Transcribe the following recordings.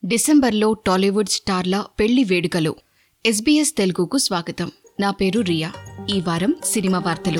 డిసెంబర్లో టాలీవుడ్ స్టార్ల పెళ్లి వేడుకలు ఎస్బీఎస్ తెలుగుకు స్వాగతం నా పేరు రియా ఈ వారం సినిమా వార్తలు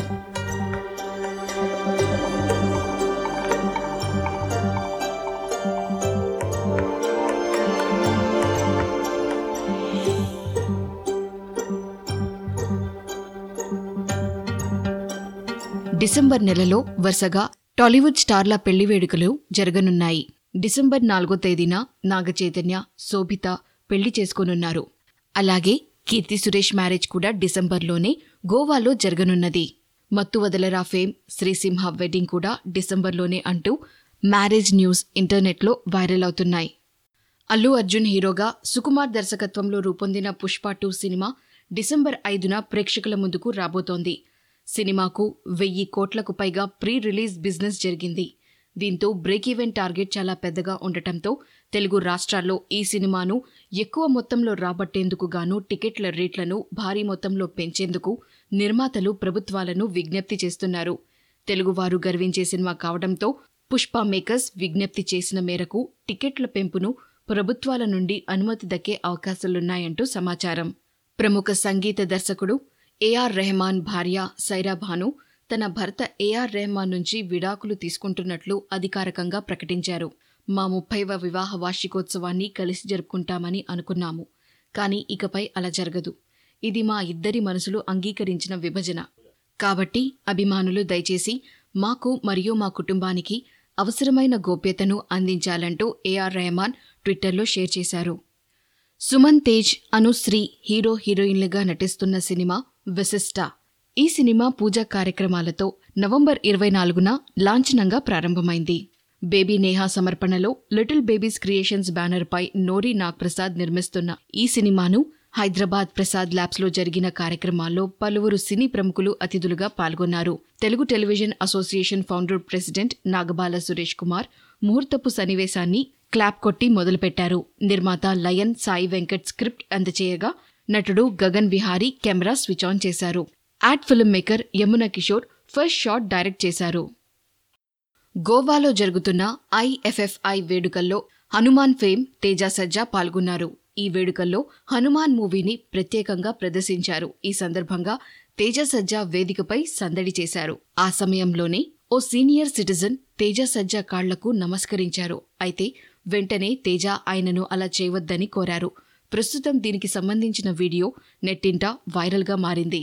డిసెంబర్ నెలలో వరుసగా టాలీవుడ్ స్టార్ల పెళ్లి వేడుకలు జరగనున్నాయి డిసెంబర్ నాలుగో తేదీన నాగ చైతన్య శోభిత పెళ్లి చేసుకోనున్నారు అలాగే కీర్తి సురేష్ మ్యారేజ్ కూడా డిసెంబర్లోనే గోవాలో జరగనున్నది మత్తు వదలరా ఫేమ్ శ్రీసింహ వెడ్డింగ్ కూడా డిసెంబర్లోనే అంటూ మ్యారేజ్ న్యూస్ ఇంటర్నెట్లో వైరల్ అవుతున్నాయి అల్లు అర్జున్ హీరోగా సుకుమార్ దర్శకత్వంలో రూపొందిన పుష్ప టూ సినిమా డిసెంబర్ ఐదున ప్రేక్షకుల ముందుకు రాబోతోంది సినిమాకు వెయ్యి కోట్లకు పైగా ప్రీ రిలీజ్ బిజినెస్ జరిగింది దీంతో బ్రేక్ ఈవెన్ టార్గెట్ చాలా పెద్దగా ఉండటంతో తెలుగు రాష్ట్రాల్లో ఈ సినిమాను ఎక్కువ మొత్తంలో రాబట్టేందుకు గాను టికెట్ల రేట్లను భారీ మొత్తంలో పెంచేందుకు నిర్మాతలు ప్రభుత్వాలను విజ్ఞప్తి చేస్తున్నారు తెలుగువారు గర్వించే సినిమా కావడంతో పుష్ప మేకర్స్ విజ్ఞప్తి చేసిన మేరకు టికెట్ల పెంపును ప్రభుత్వాల నుండి అనుమతి దక్కే అవకాశాలున్నాయంటూ సమాచారం ప్రముఖ సంగీత దర్శకుడు ఏఆర్ రెహమాన్ భార్య సైరా భాను తన భర్త ఏఆర్ రెహమాన్ నుంచి విడాకులు తీసుకుంటున్నట్లు అధికారికంగా ప్రకటించారు మా ముప్పైవ వివాహ వార్షికోత్సవాన్ని కలిసి జరుపుకుంటామని అనుకున్నాము కానీ ఇకపై అలా జరగదు ఇది మా ఇద్దరి మనసులు అంగీకరించిన విభజన కాబట్టి అభిమానులు దయచేసి మాకు మరియు మా కుటుంబానికి అవసరమైన గోప్యతను అందించాలంటూ ఏఆర్ రెహమాన్ ట్విట్టర్లో షేర్ చేశారు సుమన్ తేజ్ అనుశ్రీ హీరో హీరోయిన్లుగా నటిస్తున్న సినిమా విశిష్ట ఈ సినిమా పూజా కార్యక్రమాలతో నవంబర్ ఇరవై నాలుగున లాంఛనంగా ప్రారంభమైంది బేబీ నేహా సమర్పణలో లిటిల్ బేబీస్ క్రియేషన్స్ బ్యానర్పై నోరి నాగ్ప్రసాద్ నిర్మిస్తున్న ఈ సినిమాను హైదరాబాద్ ప్రసాద్ ల్యాబ్స్లో జరిగిన కార్యక్రమాల్లో పలువురు సినీ ప్రముఖులు అతిథులుగా పాల్గొన్నారు Telugu television association founder president Nagabala Suresh Kumar ముహూర్తపు సన్నివేశాన్ని క్లాప్ కొట్టి మొదలుపెట్టారు నిర్మాత లయన్ సాయి వెంకట్ స్క్రిప్ట్ అందచేయగా నటుడు Gagan Vihari camera switch on చేశారు ad film maker Yamuna Kishore first shot direct చేశారు గోవాలో జరుగుతున్న ఐఎఫ్ఎఫ్ఐ వేడుకల్లో హనుమాన్ ఫేమ్ తేజ సజ్జా పాల్గొన్నారు ఈ వేడుకల్లో హనుమాన్ మూవీని ప్రత్యేకంగా ప్రదర్శించారు ఈ సందర్భంగా తేజ సజ్జా వేదికపై సందడి చేశారు ఆ సమయంలోనే ఓ సీనియర్ సిటిజన్ తేజ సజ్జా కాళ్లకు నమస్కరించారు అయితే వెంటనే తేజ ఆయనను అలా చేయవద్దని కోరారు ప్రస్తుతం దీనికి సంబంధించిన వీడియో నెట్టింట వైరల్గా మారింది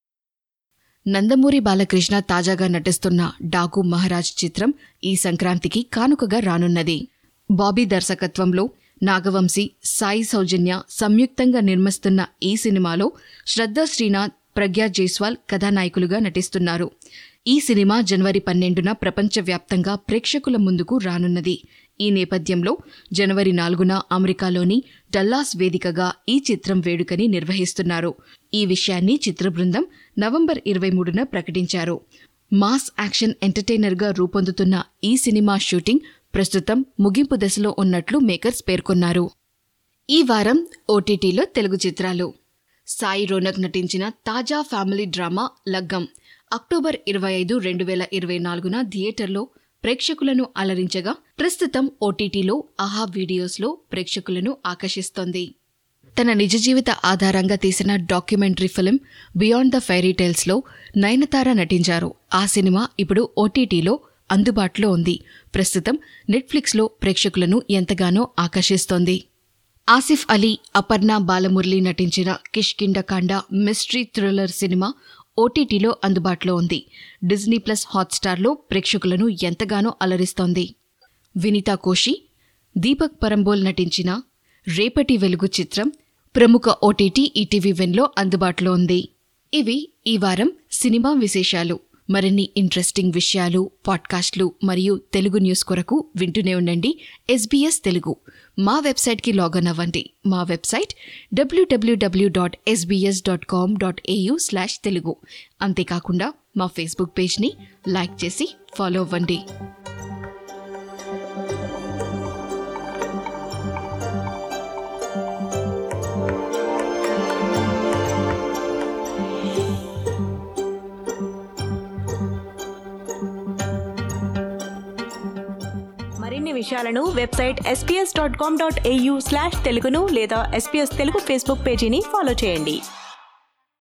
నందమూరి బాలకృష్ణ తాజాగా నటిస్తున్న డాకు మహారాజ్ చిత్రం ఈ సంక్రాంతికి కానుకగా రానున్నది బాబీ దర్శకత్వంలో నాగవంశీ సాయి సౌజన్య సంయుక్తంగా నిర్మిస్తున్న ఈ సినిమాలో శ్రద్ధా శ్రీనాథ్ ప్రగ్యా జైస్వాల్ కథానాయకులుగా నటిస్తున్నారు ఈ సినిమా జనవరి పన్నెండున ప్రపంచవ్యాప్తంగా ప్రేక్షకుల ముందుకు రానున్నది ఈ నేపథ్యంలో జనవరి నాలుగున అమెరికాలోని డల్లాస్ వేదికగా ఈ చిత్రం వేడుకని నిర్వహిస్తున్నారు ఈ విషయాన్ని చిత్ర బృందం నవంబర్ ఇరవై మూడున ప్రకటించారు మాస్ యాక్షన్ ఎంటర్టైనర్గా రూపొందుతున్న ఈ సినిమా షూటింగ్ ప్రస్తుతం ముగింపు దశలో ఉన్నట్లు మేకర్స్ పేర్కొన్నారు ఈ వారం ఓటీటీలో తెలుగు చిత్రాలు సాయి రోనక్ నటించిన తాజా ఫ్యామిలీ డ్రామా లగ్గం అక్టోబర్ ఇరవై ఐదు రెండు వేల ఇరవై నాలుగున థియేటర్లో ప్రేక్షకులను అలరించగా ప్రస్తుతం ఓటీటీలో ఆహా వీడియోస్లో ప్రేక్షకులను ఆకర్షిస్తోంది తన నిజ జీవిత ఆధారంగా తీసిన documentary film beyond the fiery టైల్స్లో నయనతార నటించారు ఆ సినిమా ఇప్పుడు ఓటీటీలో అందుబాటులో ఉంది ప్రస్తుతం నెట్ఫ్లిక్స్లో ప్రేక్షకులను ఎంతగానో ఆకర్షిస్తోంది ఆసిఫ్ అలీ అపర్ణ బాలమురళి నటించిన కిష్కిండకాండ మిస్టరీ థ్రిల్లర్ సినిమా ఓటీటీలో అందుబాటులో ఉంది డిజ్నీ ప్లస్ హాట్స్టార్లో ప్రేక్షకులను ఎంతగానో అలరిస్తోంది వినితా కోషి దీపక్ పరంబోల్ నటించిన రేపటి వెలుగు చిత్రం ప్రముఖ ఓటీటీ ఈటీవీ వెన్లో అందుబాటులో ఉంది ఇవి ఈ వారం సినిమా విశేషాలు మరిన్ని ఇంట్రెస్టింగ్ విషయాలు పాడ్కాస్ట్లు మరియు తెలుగు న్యూస్ కొరకు వింటూనే ఉండండి ఎస్బీఎస్ తెలుగు మా వెబ్సైట్కి లాగిన్ అవ్వండి మా website WWW dot SBS dot com dot AU slash Telugu అంతేకాకుండా మా ఫేస్బుక్ పేజ్ని లైక్ చేసి ఫాలో అవ్వండి మరిన్ని విషయాలను website SPS dot com dot AU slash తెలుగును లేదా ఎస్పీఎస్ తెలుగు ఫేస్బుక్ పేజీని ఫాలో చేయండి